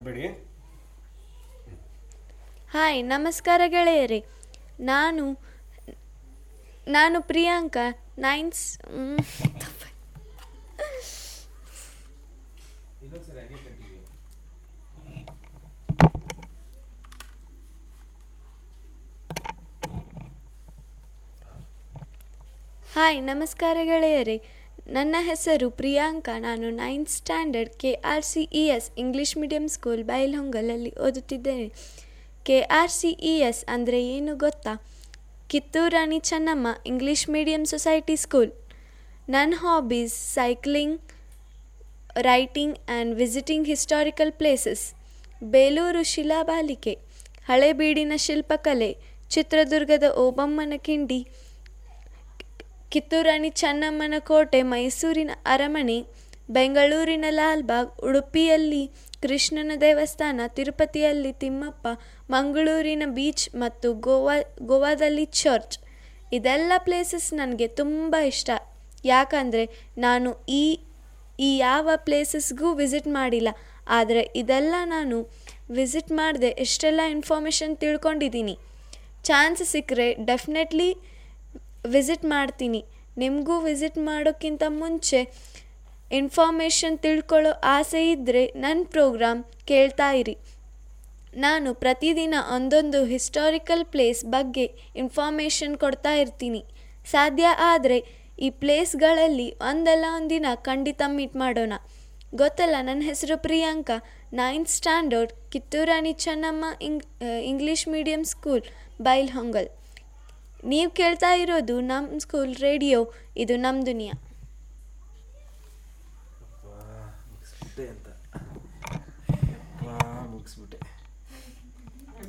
ಮಾಡಬೇಡಿ ಹಾಯ್ ನಮಸ್ಕಾರ ಗೆಳೆಯರೇ ನಾನು ನಾನು ಪ್ರಿಯಾಂಕಾ ನೈನ್ಸ್ ಹಾಯ್ ನಮಸ್ಕಾರ ಗೆಳೆಯರೇ ನನ್ನ ಹೆಸರು ಪ್ರಿಯಾಂಕಾ ನಾನು ninth standard K R C E S English medium school ಬೈಲ್ಹೊಂಗಲಲ್ಲಿ ಓದುತ್ತಿದ್ದೇನೆ K R C E S ಅಂದರೆ ಏನು ಗೊತ್ತಾ Kittur Rani Chennamma English medium society school ನನ್ನ hobbies cycling writing and visiting historical places Belur ಶಿಲಾಬಾಲಿಕೆ ಹಳೆಬೀಡಿನ ಶಿಲ್ಪಕಲೆ ಚಿತ್ರದುರ್ಗದ ಓಬಮ್ಮನ ಕಿಂಡಿ ಕಿತ್ತೂರಾಣಿ ಚೆನ್ನಮ್ಮನ ಕೋಟೆ ಮೈಸೂರಿನ ಅರಮನೆ ಬೆಂಗಳೂರಿನ ಲಾಲ್ಬಾಗ್ ಉಡುಪಿಯಲ್ಲಿ ಕೃಷ್ಣನ ದೇವಸ್ಥಾನ ತಿರುಪತಿಯಲ್ಲಿ ತಿಮ್ಮಪ್ಪ ಮಂಗಳೂರಿನ ಬೀಚ್ ಮತ್ತು ಗೋವಾ ಗೋವಾದಲ್ಲಿ ಚರ್ಚ್ ಇದೆಲ್ಲ ಪ್ಲೇಸಸ್ ನನಗೆ ತುಂಬ ಇಷ್ಟ ಯಾಕಂದರೆ ನಾನು ಈ ಈ ಯಾವ ಪ್ಲೇಸಸ್ಗೂ ವಿಸಿಟ್ ಮಾಡಿಲ್ಲ ಆದರೆ ಇದೆಲ್ಲ ನಾನು ವಿಸಿಟ್ ಮಾಡದೆ ಎಷ್ಟೆಲ್ಲ ಇನ್ಫಾರ್ಮೇಷನ್ ತಿಳ್ಕೊಂಡಿದ್ದೀನಿ ಚಾನ್ಸ್ ಸಿಕ್ಕರೆ ಡೆಫಿನೆಟ್ಲಿ ವಿಸಿಟ್ ಮಾಡ್ತೀನಿ ನಿಮಗೂ ವಿಸಿಟ್ ಮಾಡೋಕ್ಕಿಂತ ಮುಂಚೆ ಇನ್ಫಾರ್ಮೇಷನ್ ತಿಳ್ಕೊಳ್ಳೋ ಆಸೆ ಇದ್ದರೆ ನನ್ನ ಪ್ರೋಗ್ರಾಮ್ ಕೇಳ್ತಾ ಇರಿ ನಾನು ಪ್ರತಿದಿನ ಒಂದೊಂದು ಹಿಸ್ಟಾರಿಕಲ್ ಪ್ಲೇಸ್ ಬಗ್ಗೆ ಇನ್ಫಾರ್ಮೇಷನ್ ಕೊಡ್ತಾ ಇರ್ತೀನಿ ಸಾಧ್ಯ ಆದರೆ ಈ ಪ್ಲೇಸ್ಗಳಲ್ಲಿ ಒಂದಲ್ಲ ಒಂದಿನ ಖಂಡಿತ ಮೀಟ್ ಮಾಡೋಣ ಗೊತ್ತಲ್ಲ ನನ್ನ ಹೆಸರು ಪ್ರಿಯಾಂಕಾ ನೈನ್ತ್ ಸ್ಟ್ಯಾಂಡರ್ಡ್ ಕಿತ್ತೂರಾಣಿ ಚೆನ್ನಮ್ಮ ಇಂಗ್ ಇಂಗ್ಲೀಷ್ ಮೀಡಿಯಂ ಸ್ಕೂಲ್ ಬೈಲ್ಹೊಂಗಲ್ ನೀವು ಕೇಳ್ತಾ ಇರೋದು ನಮ್ಮ ಸ್ಕೂಲ್ ರೇಡಿಯೋ ಇದು ನಮ್ಮ ದುನಿಯಾ ಮುಗಿಸ್ಬಿಟ್ಟೆ ಅಂತ ಮುಗಿಸ್ಬಿಟ್ಟೆ